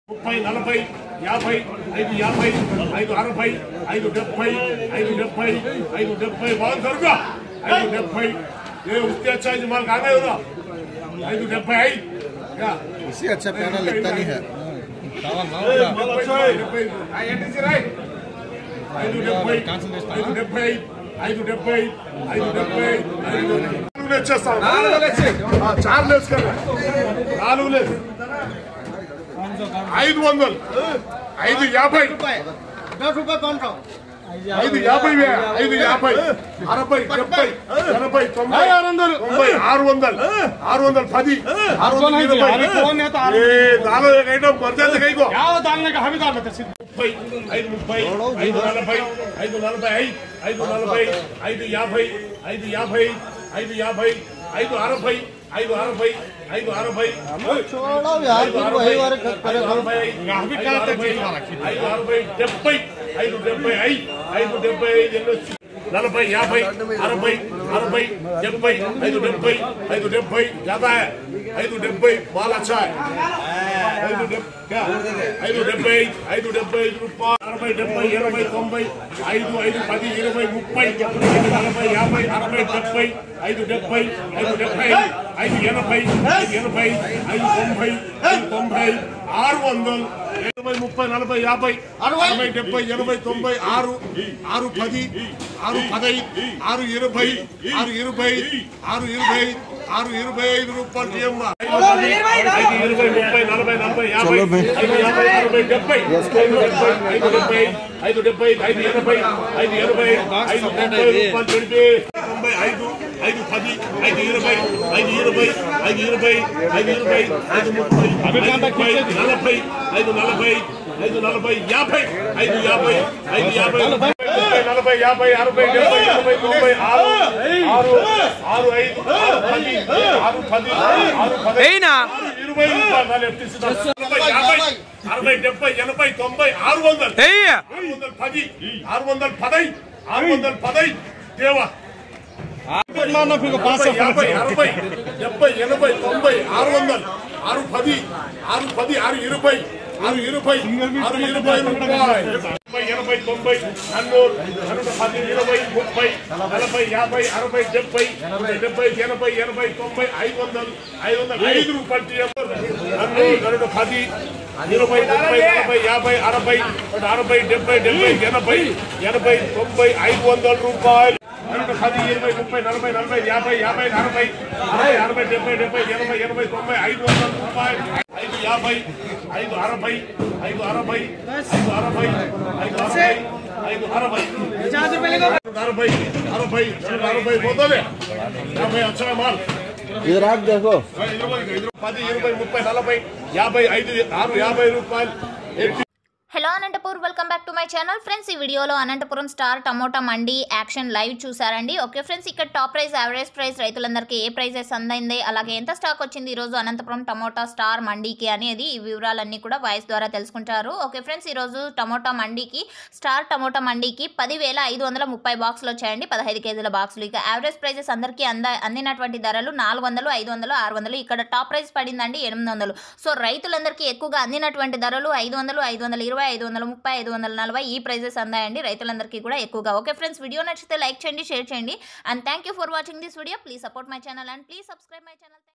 ముప్పై నలభై యాభై ఐదు యాభై ఐదు అరవై ఐదు డెబ్బై ఐదు డెబ్బై ఐదు డెబ్బై బాగా జరుగా ఐదు డెబ్బై ఏ उसके अच्छा इस्तेमाल कर रहे हो ना ఐదు డెబ్బై ఐదు क्या इससे अच्छा पैनल लगता नहीं है ఐదు డెబ్బై ఐదు డెబ్బై ఐదు డెబ్బై ఐదు డెబ్బై ఐదు నాలుగు వచ్చేస్తాం చార్ వేసుకోండి నాలుగు లేదు ఐదు వందలు ఐదు యాభై ఐదు యాభై వే ఐదు యాభై అరవై డెబ్బై ఎనభై తొంభై తొంభై ఆరు వందలు ఆరు వందలు పది ఆరు వందలు ఇరవై ఏ దానిలో ఐటమ్ మర్యాద కైకో ముప్పై ఐదు ముప్పై ఐదు నలభై ఐదు నలభై ఐదు ఐదు నలభై ఐదు యాభై ఐదు యాభై ఐదు యాభై ఐదు అరవై ఐదు అరవై ఐదు అరవై छोड़ो यार ఐదు फिर అరవై वही वाले ఐదు करे అరవై ఐదు అరవై ఐదు అరవై డెబ్బై ఐదు డెబ్బై ఐదు ఐదు డెబ్బై ఐదు ఎన్నో నలభై యాభై అరవై అరవై డెబ్బై ఐదు డెబ్బై ఐదు డెబ్బై జాదా హై. ఐదు డెబ్బై బాల్ అచ్చా హై. ఐదు డెబ్- క్యా? ఐదు డెబ్బై ఐదు డెబ్బై ఐదు రూపాయలు అరవై డెబ్బై ఎనభై తొంభై ఐదు ఐదు పది ఇరవై ముప్పై ఐదు నలభై యాభై అరవై డెబ్బై ఐదు డెబ్బై ఐదు డెబ్బై ఐదు ఎనభై ఐదు ఎనభై ఐదు తొంభై ఐదు తొంభై ఆరు వందలు ఎనభై ముప్పై నలభై యాభై అరవై డెబ్బై ఎనభై తొంభై ఆరు ఆరు పది ఆరు పదైదు ఆరు ఇరవై ఆరు ఇరవై ఆరు ఇరవై ఆరు ఇరవై ఐదు రూపాయలు ఇయ్యమ్మా. ఐదు ఇరవై ముప్పై నలభై నలభై యాభై ఐదు యాభై అరవై డెబ్బై ఐదు డెబ్బై ఐదు డెబ్బై ఐదు డెబ్బై ఐదు ఎనభై ఐదు ఎనభై ఐదు తొంభై రూపాయలు పెడితే తొంభై ఐదు ఐదు పది ఐదు ఇరవై ఐదు ఇరవై ఐదు ఇరవై ఐదు ఇరవై ఐదు ముప్పై ఐదు ముప్పై నలభై ఐదు నలభై ఐదు నలభై యాభై ఐదు యాభై ఐదు యాభై ముప్పై నలభై యాభై అరవై డెబ్బై ఎనభై తొంభై ఆరు ఆరు ఆరు ఐదు ఆరు పది ఆరు పది ఆరు పది ఇరవై రూపాయలు ఎఫ్టీసీ యాభై అరవై డెబ్బై ఎనభై తొంభై ఆరు వందలు ఆరు వందల పది ఆరు వందల పదై ఆరు వందల పదై దేవా యాభై అరవై డెబ్బై ఎనభై తొంభై ఆరు వందలు ఆరు పది ఆరు పది ఆరు ఇరవై ఆరు ఇరవై ఆరు ఇరవై రూపాయలు డెబ్బై ఎనభై తొంభై నన్నూరు నన్నూరు పది ఇరవై ముప్పై నలభై యాభై అరవై డెబ్బై డెబ్బై ఎనభై ఎనభై తొంభై ఐదు వందలు ఐదు వందలు ఐదు రూపాయలు నన్నూరు నన్నూరు పది ఇరవై ముప్పై నలభై యాభై అరవై అరవై డెబ్బై డెబ్బై ఎనభై ఎనభై తొంభై ఐదు వందల రూపాయలు నలభై పది ఇరవై ముప్పై నలభై నలభై యాభై యాభై అరవై అరవై అరవై డెబ్బై డెబ్బై ఎనభై ఎనభై తొంభై ఐదు వందల రూపాయలు ఐదు యాభై ఐదు అరవై ఐదు అరవై ఐదు అరవై ఐదు అరవై ఐదు అరవై అరవై అరవై అరవై పోతుంది యాభై వచ్చా మాల్ इधर आप देखो ఇరవై ఇరవై పది ఇరవై ముప్పై నలభై యాభై ఐదు ఆరు యాభై రూపాయలు ఎట్టి hello Anantapur welcome back to my channel friends ఈ వీడియోలో అనంతపురం స్టార్ టమోటా మండి యాక్షన్ లైవ్ చూసారండి ఓకే ఫ్రెండ్స్ ఇక్కడ టాప్ ప్రైస్ యావరేజ్ ప్రైస్ రైతులందరికీ ఏ ప్రైజెస్ అందింది అలాగే ఎంత స్టాక్ వచ్చింది ఈరోజు అనంతపురం టమోటా స్టార్ మండీకి అనేది ఈ వివరాలన్నీ కూడా వాయిస్ ద్వారా తెలుసుకుంటారు ఓకే ఫ్రెండ్స్ ఈరోజు టమోటా మండీకి స్టార్ టమోటా మండీకి పదివేల ఐదు వందల ముప్పై బాక్సులు వచ్చాయండి పదహైదు కేజీల బాక్సులు ఇక యావరేజ్ ప్రైజెస్ అందరికీ అంద అందినటువంటి ధరలు నాలుగు వందలు ఐదు వందలు ఆరు వందలు ఇక్కడ టాప్ ప్రైస్ పడిందండి ఎనిమిది వందలు సో రైతులందరికీ ఎక్కువగా అందినటువంటి ధరలు ఐదు వందలు ఐదు వందల ఇరవై ఐదు వందల ముప్పై ఐదు వందల నలభై ఈ ప్రైజెస్ అందాయండి రైతులందరికీ కూడా ఎక్కువగా ఓకే ఫ్రెండ్స్ వీడియో నచ్చితే లైక్ చేయండి షేర్ చేయండి and thank you for watching this video please support my channel and please subscribe my channel